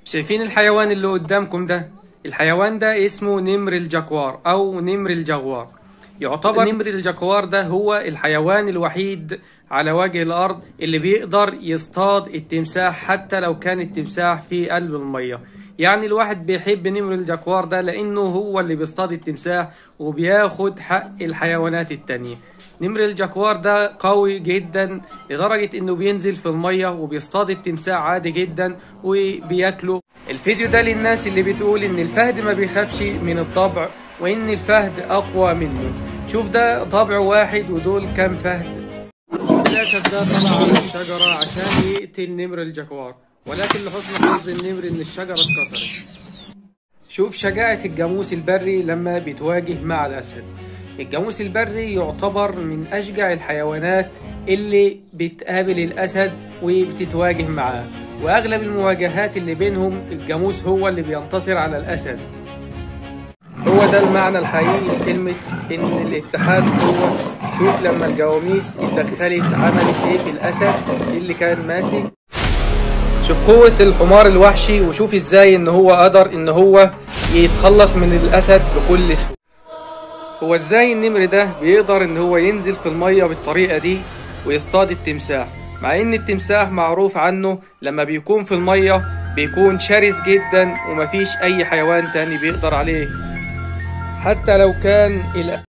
شايفين الحيوان اللي قدامكم ده الحيوان ده اسمه نمر الجاكوار او نمر الجغوار يعتبر نمر الجاكوار ده هو الحيوان الوحيد على وجه الارض اللي بيقدر يصطاد التمساح حتى لو كان التمساح في قلب الميه يعني الواحد بيحب نمر الجاكوار ده لانه هو اللي بيصطاد التمساح وبياخد حق الحيوانات التانية نمر الجاكوار ده قوي جدا لدرجة انه بينزل في المية وبيصطاد التمساح عادي جدا وبياكله الفيديو ده للناس اللي بتقول ان الفهد ما بيخافش من الضبع وان الفهد اقوى منه شوف ده ضبع واحد ودول كام فهد شوف الاسد ده طلع على الشجرة عشان يقتل نمر الجاكوار ولكن لحسن حظ النمر ان الشجرة اتكسرت شوف شجاعة الجاموس البري لما بيتواجه مع الأسد الجاموس البري يعتبر من أشجع الحيوانات اللي بتقابل الأسد وبتتواجه معاه وأغلب المواجهات اللي بينهم الجاموس هو اللي بينتصر على الأسد هو ده المعنى الحقيقي لكلمة إن الاتحاد هو شوف لما الجواميس اتدخلت عملت إيه في الأسد اللي كان ماسك شوف قوة الحمار الوحشي وشوف ازاي ان هو قدر ان هو يتخلص من الاسد بكل سهولة هو ازاي النمر ده بيقدر ان هو ينزل في المية بالطريقة دي ويصطاد التمساح مع ان التمساح معروف عنه لما بيكون في المية بيكون شرس جدا ومفيش اي حيوان تاني بيقدر عليه حتى لو كان